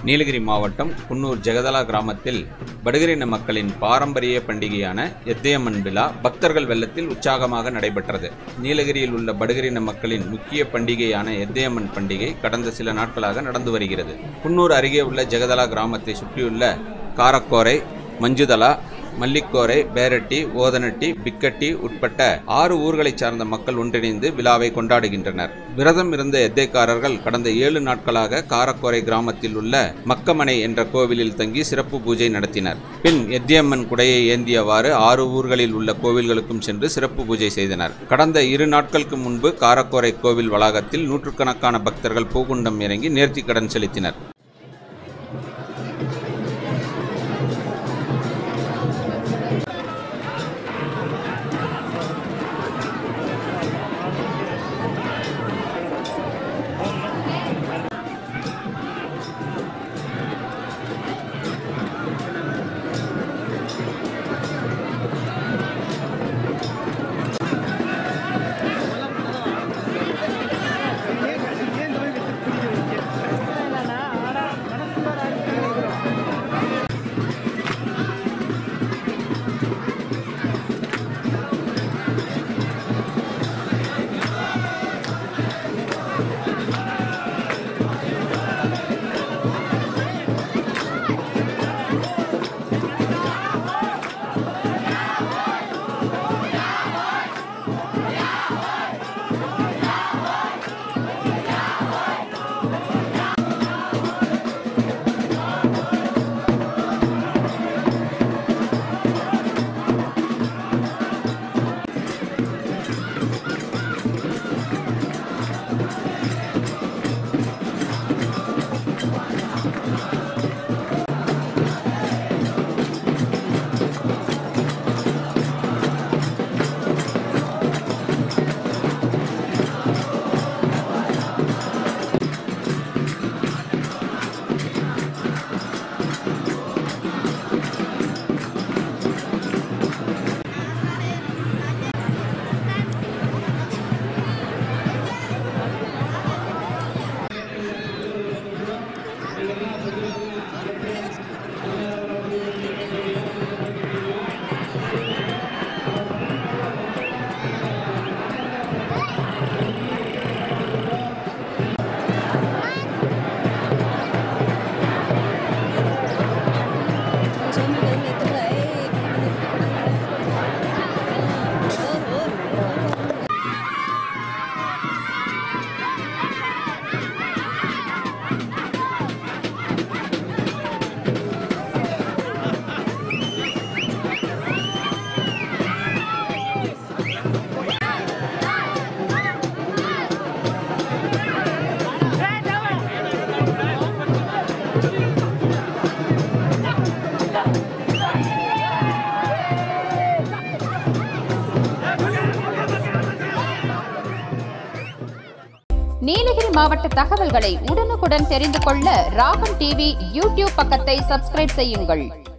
நீலகிரி மாவட்டம் குன்னூர் ஜெகதலா கிராமத்தில் படுகரின மக்களின் பாரம்பரிய பண்டிகையான எத்தையம்மன் விழா பக்தர்கள் வெள்ளத்தில் உற்சாகமாக நடைபெற்றது நீலகிரியில் உள்ள படுகரின மக்களின் முக்கிய பண்டிகையான எத்தையம்மன் பண்டிகை கடந்த சில நாட்களாக நடந்து வருகிறது குன்னூர் அருகே உள்ள ஜெகதலா கிராமத்தை சுற்றியுள்ள காரக்கோரை மஞ்சுதலா மல்லிக்கோரை பேரட்டி ஓதனட்டி பிக்கட்டி உட்பட்ட ஆறு ஊர்களைச் சார்ந்த மக்கள் ஒன்றிணைந்து விழாவை கொண்டாடுகின்றனர் விரதம் இருந்த எத்தைக்காரர்கள் கடந்த ஏழு நாட்களாக காரக்கோரை கிராமத்தில் உள்ள மக்கமனை என்ற கோவிலில் தங்கி சிறப்பு பூஜை நடத்தினர் பின் எத்தியம்மன் குடையை ஏந்தியவாறு ஆறு ஊர்களில் உள்ள கோவில்களுக்கும் சென்று சிறப்பு பூஜை செய்தனர் கடந்த இரு நாட்களுக்கு முன்பு காரக்கோரை கோவில் வளாகத்தில் நூற்றுக்கணக்கான பக்தர்கள் பூகுண்டம் இறங்கி நேர்த்திக்கடன் செலுத்தினர் நீலகிரி மாவட்ட தகவல்களை உடனுக்குடன் தெரிந்து கொள்ள ராகம் டிவி யூடியூப் பக்கத்தை சப்ஸ்கிரைப் செய்யுங்கள்